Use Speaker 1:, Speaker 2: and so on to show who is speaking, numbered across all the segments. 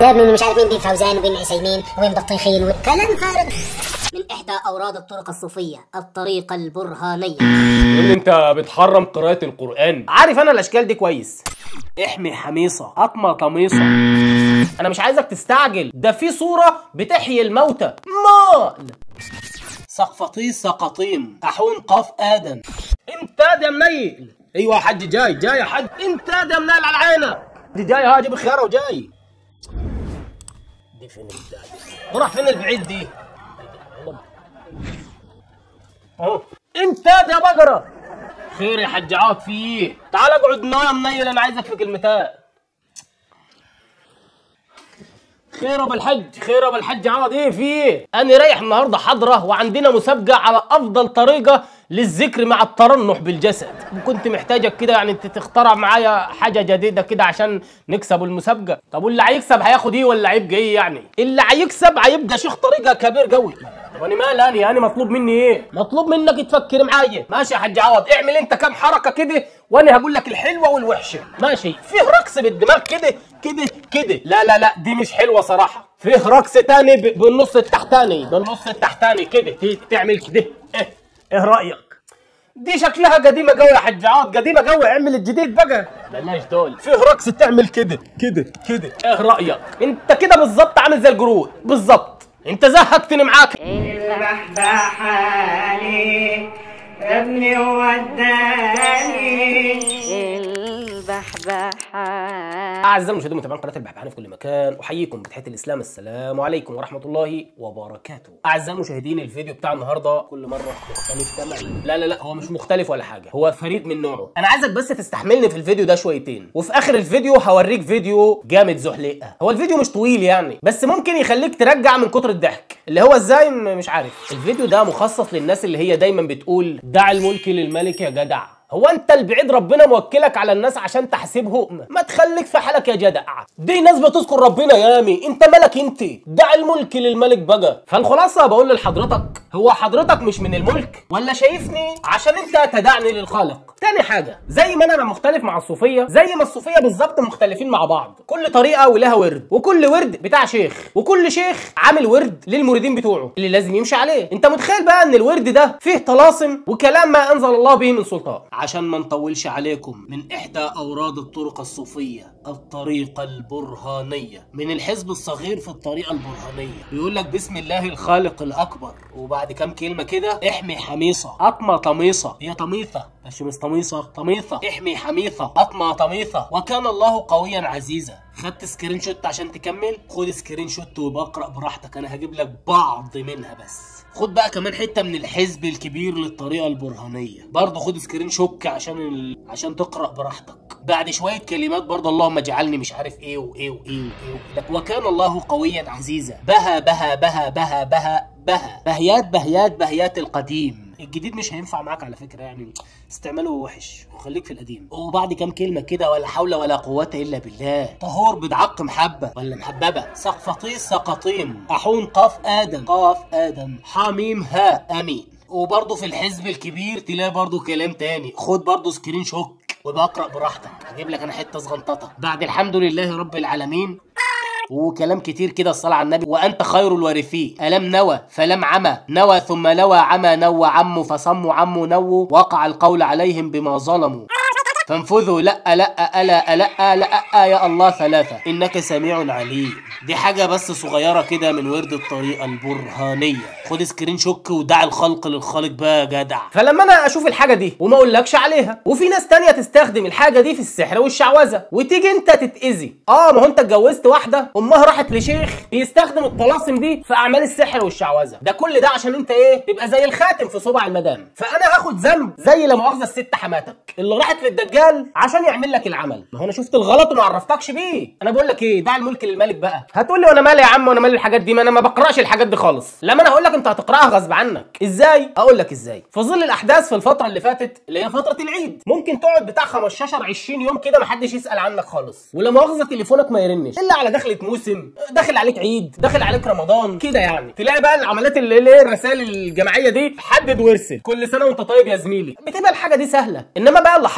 Speaker 1: كتاب من مش عارف مين بين فوزان وبين عسيمين وبين بطيخين وكلام فارغ من احدى اوراد الطرق الصوفيه الطريقه البرهانيه
Speaker 2: ان انت بتحرم قراءة القرآن عارف انا الاشكال دي كويس احمي حميصة اطمى طميصة انا مش عايزك تستعجل ده في صورة بتحيي الموتى مال سقفطيس سقطيم احون قاف ادم انت يا منيل ايوه يا حاج جاي جاي يا حاج انت يا منيل على عينك دي جاي ها جيب خياره وجاي دي فين البتاع دي وراح فين البعيد دي اهو انت يا بقرة خير يا حاج عوض في ايه تعال اقعد معايا منيل انا عايزك في كلمتين خير يا ابو الحج خير يا ابو الحج عوض ايه في ايه انا رايح النهارده حضره وعندنا مسابقه على افضل طريقه للذكر مع الترنح بالجسد وكنت محتاجك كده يعني انت تخترع معايا حاجه جديده كده عشان نكسب المسابقه طب واللي هيكسب هياخد ايه ولا هيبقى ايه يعني اللي هيكسب هيبقى شيخ طريقه كبير قوي طب انا مال انا انا مطلوب مني ايه مطلوب منك تفكر معايا ماشي يا حاج عوض اعمل انت كام حركه كده وانا هقول لك الحلوه والوحشه ماشي فيه رقص بالدماغ كده كده كده لا لا لا دي مش حلوه صراحه فيه رقص تاني ب- بالنص التحتاني بالنص التحتاني كده ت- تعمل كده ايه ايه رايك دي شكلها قديمة قوي يا حاج عوض قديمة قوي اعمل الجديد بقى بلاش دول فيه رقص تعمل كده كده كده ايه رأيك انت كده بالظبط عامل زي الجرود بالظبط انت زهقتني معاك
Speaker 3: البحبح عليك يا ابني وداني
Speaker 4: البحبحة
Speaker 2: اعزائي المشاهدين متابعين قناه البحبحاني في كل مكان احييكم بتحيه الاسلام السلام عليكم ورحمه الله وبركاته اعزائي المشاهدين الفيديو بتاع النهارده كل مره مختلف تماما لا لا لا هو مش مختلف ولا حاجه هو فريد من نوعه انا عايزك بس تستحملني في الفيديو ده شويتين وفي اخر الفيديو هوريك فيديو جامد زحليقه هو الفيديو مش طويل يعني بس ممكن يخليك ترجع من كتر الضحك اللي هو ازاي م- مش عارف الفيديو ده مخصص للناس اللي هي دايما بتقول دع الملك للملك يا جدع هو انت البعيد ربنا موكلك على الناس عشان تحسبهم ما تخليك في حالك يا جدع دي ناس بتذكر ربنا يامي انت ملك انت دع الملك للملك بقى فالخلاصه بقول لحضرتك هو حضرتك مش من الملك ولا شايفني عشان انت تدعني للخالق تاني حاجة زي ما انا مختلف مع الصوفية زي ما الصوفية بالظبط مختلفين مع بعض كل طريقة ولها ورد وكل ورد بتاع شيخ وكل شيخ عامل ورد للمريدين بتوعه اللي لازم يمشي عليه انت متخيل بقى ان الورد ده فيه طلاسم وكلام ما انزل الله به من سلطان عشان ما نطولش عليكم من احدى اوراد الطرق الصوفية الطريقة البرهانية من الحزب الصغير في الطريقة البرهانية بيقول لك بسم الله الخالق الاكبر وبعد كام كلمة كده احمي حميصة اطمى طميصة هي طميثة مش مش طميصة طميثة احمي حميثة اطمى طميثة وكان الله قويا عزيزا خدت سكرين شوت عشان تكمل خد سكرين شوت ويبقى اقرا براحتك انا هجيب لك بعض منها بس خد بقى كمان حته من الحزب الكبير للطريقه البرهانيه برضه خد سكرين شوك عشان ال... عشان تقرا براحتك بعد شويه كلمات برضه اللهم اجعلني مش عارف ايه وايه وايه وايه, وإيه. لك وكان الله قويا عزيزا بها بها بها بها بها بها بهيات بهيات بهيات القديم الجديد مش هينفع معاك على فكره يعني استعماله وحش وخليك في القديم وبعد كام كلمه كده ولا حول ولا قوه الا بالله طهور بدعق محبه ولا محببه سقفطيس سقطيم احون قاف ادم قاف ادم حميم ها امين وبرضه في الحزب الكبير تلاقي برضه كلام تاني خد برضه سكرين شوك وبقى اقرا براحتك هجيب لك انا حته صغنططه بعد الحمد لله رب العالمين وكلام كتير كده الصلاة على النبي وأنت خير الوارثين ألم نوى فلم عمى نوى ثم لوى عمى نوى عم فصم عم نو وقع القول عليهم بما ظلموا فانفذوا لا لا ألا ألا لا يا الله ثلاثة إنك سميع عليم دي حاجة بس صغيرة كده من ورد الطريقة البرهانية خد سكرين شوك ودع الخلق للخالق بقى يا جدع فلما انا اشوف الحاجة دي وما اقولكش عليها وفي ناس تانية تستخدم الحاجة دي في السحر والشعوذة وتيجي انت تتأذي اه ما هو انت اتجوزت واحدة امها راحت لشيخ بيستخدم الطلاسم دي في اعمال السحر والشعوذة ده كل ده عشان انت ايه تبقى زي الخاتم في صبع المدام فانا هاخد ذنب زي لا مؤاخذة الست حماتك اللي راحت للدجال عشان يعمل لك العمل ما هو انا شفت الغلط وما عرفتكش بيه انا بقول لك ايه دع الملك للملك بقى هتقول لي وانا مالي يا عم وانا مالي الحاجات دي ما انا ما بقراش الحاجات دي خالص لما انا هقول لك انت هتقراها غصب عنك ازاي اقول لك ازاي في ظل الاحداث في الفتره اللي فاتت اللي هي فتره العيد ممكن تقعد بتاع 15 20 يوم كده ما حدش يسال عنك خالص ولا مؤاخذه تليفونك ما يرنش الا على دخله موسم داخل عليك عيد داخل عليك رمضان كده يعني تلاقي بقى العمليات اللي اللي هي الرسائل الجماعيه دي حدد وارسل كل سنه وانت طيب يا زميلي بتبقى الحاجه دي سهله انما بقى اللي حصل ال-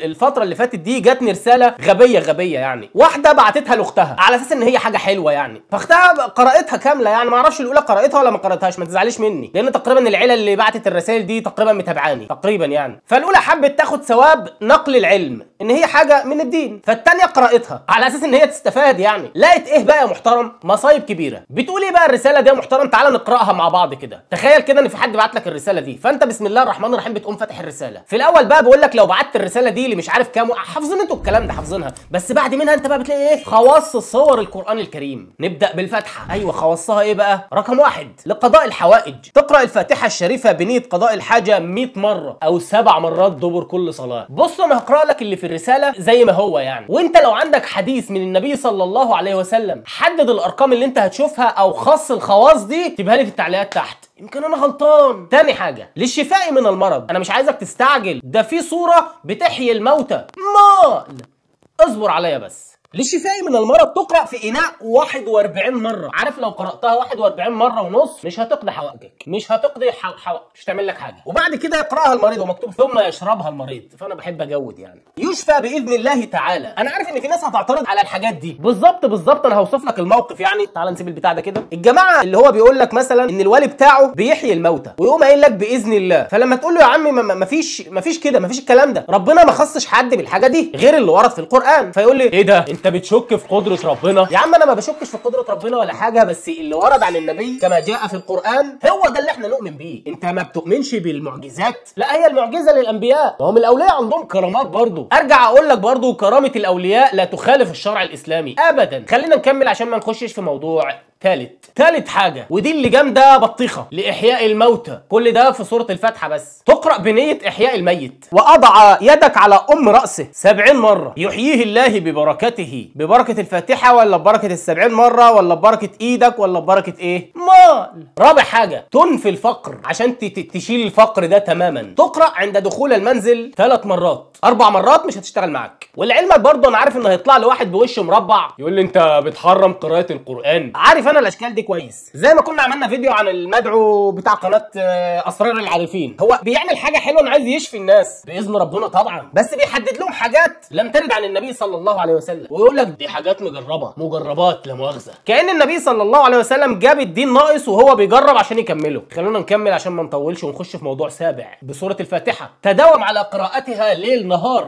Speaker 2: ال- الفتره اللي فاتت دي جاتني رساله غبيه غبيه يعني واحده بعتتها لاختها على اساس ان هي حاجه حلوه يعني فاختها قراتها كامله يعني ما اعرفش الاولى قراتها ولا ما قراتهاش ما تزعليش مني لان تقريبا العيله اللي بعتت الرسائل دي تقريبا متابعاني تقريبا يعني فالاولى حبت تاخد ثواب نقل العلم ان هي حاجه من الدين فالتانيه قراتها على اساس ان هي تستفاد يعني لقيت ايه بقى يا محترم مصايب كبيره بتقول ايه بقى الرساله دي يا محترم تعالى نقراها مع بعض كده تخيل كده ان في حد بعت لك الرساله دي فانت بسم الله الرحمن الرحيم بتقوم فاتح الرساله في الاول بقى بقول لك لو بعت الرساله دي اللي مش عارف كام و- حافظين انتوا الكلام ده حافظينها بس بعد منها انت بقى بتلاقي ايه خواص صور القران الكريم نبدا بالفاتحه ايوه خواصها ايه بقى رقم واحد لقضاء الحوائج تقرا الفاتحه الشريفه بنيه قضاء الحاجه 100 مره او سبع مرات دبر كل صلاه بص انا هقرا لك اللي في الرساله زي ما هو يعني وانت لو عندك حديث من النبي صلى الله عليه وسلم حدد الارقام اللي انت هتشوفها او خص الخواص دي تبها لي في التعليقات تحت يمكن انا غلطان تاني حاجه للشفاء من المرض انا مش عايزك تستعجل ده في صوره بتحيي الموتى مال اصبر عليا بس للشفاء من المرض تقرا في اناء 41 مره عارف لو قراتها 41 مره ونص مش هتقضي حوائجك مش هتقضي حو... حو... مش تعمل لك حاجه وبعد كده يقراها المريض ومكتوب ثم يشربها المريض فانا بحب اجود يعني يشفى باذن الله تعالى انا عارف ان في ناس هتعترض على الحاجات دي بالظبط بالظبط انا هوصف لك الموقف يعني تعال نسيب البتاع ده كده الجماعه اللي هو بيقول لك مثلا ان الوالي بتاعه بيحيي الموتى ويقوم قايل لك باذن الله فلما تقول له يا عمي ما- ما ما فيش ما فيش كده ما فيش الكلام ده ربنا ما خصش حد بالحاجه دي غير اللي ورد في القران فيقول لي ايه ده انت بتشك في قدره ربنا يا عم انا ما بشكش في قدره ربنا ولا حاجه بس اللي ورد عن النبي كما جاء في القران هو ده اللي احنا نؤمن بيه انت ما بتؤمنش بالمعجزات لا هي المعجزه للانبياء وهم الاولياء عندهم كرامات برضو ارجع اقول لك برضو كرامه الاولياء لا تخالف الشرع الاسلامي ابدا خلينا نكمل عشان ما نخشش في موضوع تالت تالت حاجة ودي اللي جامدة بطيخة لإحياء الموتى كل ده في سورة الفاتحة بس تقرأ بنية إحياء الميت وأضع يدك على أم رأسه سبعين مرة يحييه الله ببركته ببركة الفاتحة ولا ببركة السبعين مرة ولا ببركة إيدك ولا ببركة إيه مال رابع حاجة تنفي الفقر عشان ت- ت- تشيل الفقر ده تماما تقرأ عند دخول المنزل ثلاث مرات أربع مرات مش هتشتغل معاك ولعلمك برضه أنا عارف إن هيطلع لي واحد بوش مربع يقول لي أنت بتحرم قراءة القرآن عارف أنا الأشكال دي كويس زي ما كنا عملنا فيديو عن المدعو بتاع قناة آه، أسرار العارفين هو بيعمل حاجة حلوة أنا عايز يشفي الناس بإذن ربنا طبعا بس بيحدد لهم حاجات لم ترد عن النبي صلى الله عليه وسلم ويقول لك دي حاجات مجربة مجربات لا مؤاخذة كأن النبي صلى الله عليه وسلم جاب الدين ناقص وهو بيجرب عشان يكمله خلونا نكمل عشان ما نطولش ونخش في موضوع سابع بسورة الفاتحة تداوم على قراءتها ليل نهار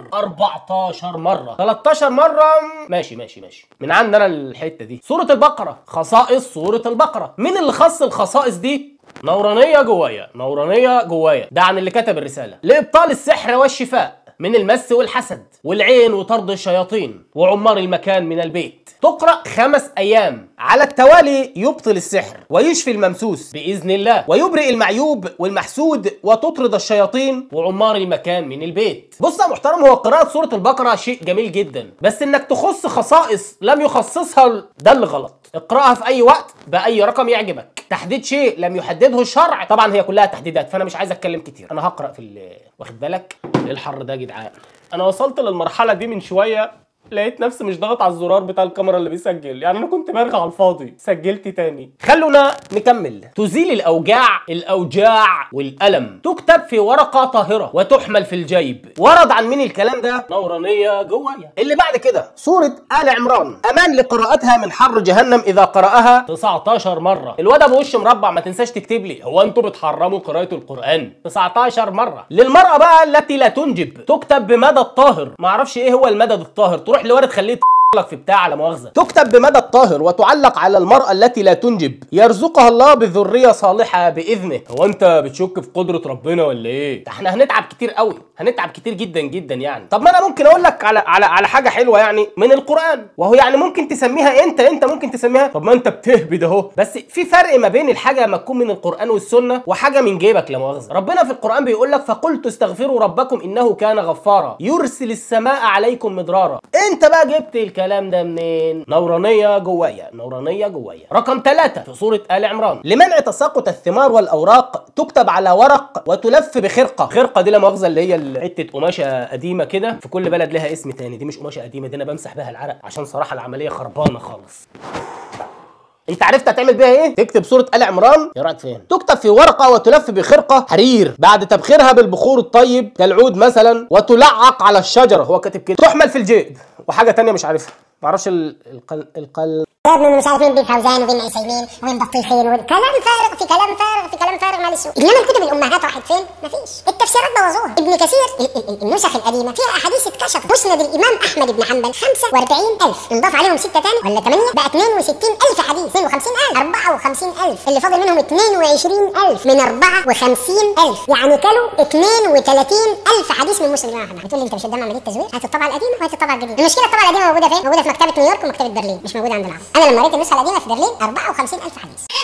Speaker 2: 14 مرة 13 مرة ماشي ماشي ماشي من عندنا الحتة دي سورة البقرة خصائص سورة البقرة مين اللي خص الخصائص دي نورانية جوايا نورانية جوايا ده عن اللي كتب الرسالة لإبطال السحر والشفاء من المس والحسد والعين وطرد الشياطين وعمار المكان من البيت تقرأ خمس أيام على التوالي يبطل السحر ويشفي الممسوس بإذن الله ويبرئ المعيوب والمحسود وتطرد الشياطين وعمار المكان من البيت بص يا محترم هو قراءة سورة البقرة شيء جميل جدا بس انك تخص خصائص لم يخصصها ال- ده اللي غلط اقراها في اي وقت باي رقم يعجبك تحديد شيء لم يحدده الشرع طبعا هي كلها تحديدات فانا مش عايز اتكلم كتير انا هقرا في ال- واخد بالك إيه الحر ده يا جدعان انا وصلت للمرحله دي من شويه لقيت نفسي مش ضاغط على الزرار بتاع الكاميرا اللي بيسجل يعني انا كنت برغي على الفاضي سجلت تاني خلونا نكمل تزيل الاوجاع الاوجاع والالم تكتب في ورقه طاهره وتحمل في الجيب ورد عن مين الكلام ده نورانيه جوايا اللي بعد كده سوره ال عمران امان لقراءتها من حر جهنم اذا قراها 19 مره الواد ابو وش مربع ما تنساش تكتب لي هو انتوا بتحرموا قراءه القران 19 مره للمراه بقى التي لا تنجب تكتب بمدى الطاهر ما اعرفش ايه هو المدد الطاهر تروح لواد تخليه لك في بتاع على مؤاخذه تكتب بمدى الطاهر وتعلق على المرأة التي لا تنجب يرزقها الله بذرية صالحة بإذنه هو أنت بتشك في قدرة ربنا ولا إيه؟ ده إحنا هنتعب كتير قوي هنتعب كتير جدا جدا يعني طب ما أنا ممكن أقول لك على على على حاجة حلوة يعني من القرآن وهو يعني ممكن تسميها أنت أنت ممكن تسميها طب ما أنت بتهبد أهو بس في فرق ما بين الحاجة ما تكون من القرآن والسنة وحاجة من جيبك لا مؤاخذة ربنا في القرآن بيقول لك فقلت استغفروا ربكم إنه كان غفارا يرسل السماء عليكم مدرارا أنت بقى جبت الكلام ده منين؟ نورانية جوايا نورانية جوايا رقم ثلاثة في سورة آل عمران لمنع تساقط الثمار والأوراق تكتب على ورق وتلف بخرقة خرقة دي لا مؤاخذة اللي هي ال- حتة قماشة قديمة كده في كل بلد لها اسم تاني دي مش قماشة قديمة دي أنا بمسح بها العرق عشان صراحة العملية خربانة خالص انت عرفت هتعمل بيها ايه تكتب سوره ال عمران يا رايك فين تكتب في ورقه وتلف بخرقه حرير بعد تبخيرها بالبخور الطيب كالعود مثلا وتلعق على الشجره هو كاتب كده تحمل في الجيب وحاجه تانية مش عارفها معرفش ال- القل القل
Speaker 5: من مش عارف مين بن فوزان وبن عثيمين وبن بطيخين وكلام فارغ في كلام فارغ في كلام فارغ مال السوق انما الكتب الامهات راحت فين؟ مفيش التفسيرات بوظوها ابن كثير ال- ال- النسخ القديمه فيها احاديث اتكشفت مسند الامام احمد بن حنبل 45000 انضاف عليهم سته تاني ولا 8 بقى 62000 حديث 52000 54000 اللي فاضل منهم 22000 من 54000 يعني كانوا 32000 حديث من مسند الامام احمد هتقول لي انت مش قدام عمليه تزوير هات الطبعه القديمه وهات الطبعه الجديده المشكله الطبعه القديمه موجوده فين؟ موجوده في مكتبه نيويورك ومكتبه برلين مش موجوده عند العرب انا لما قريت النسخه القديمه في برلين 54000 حديث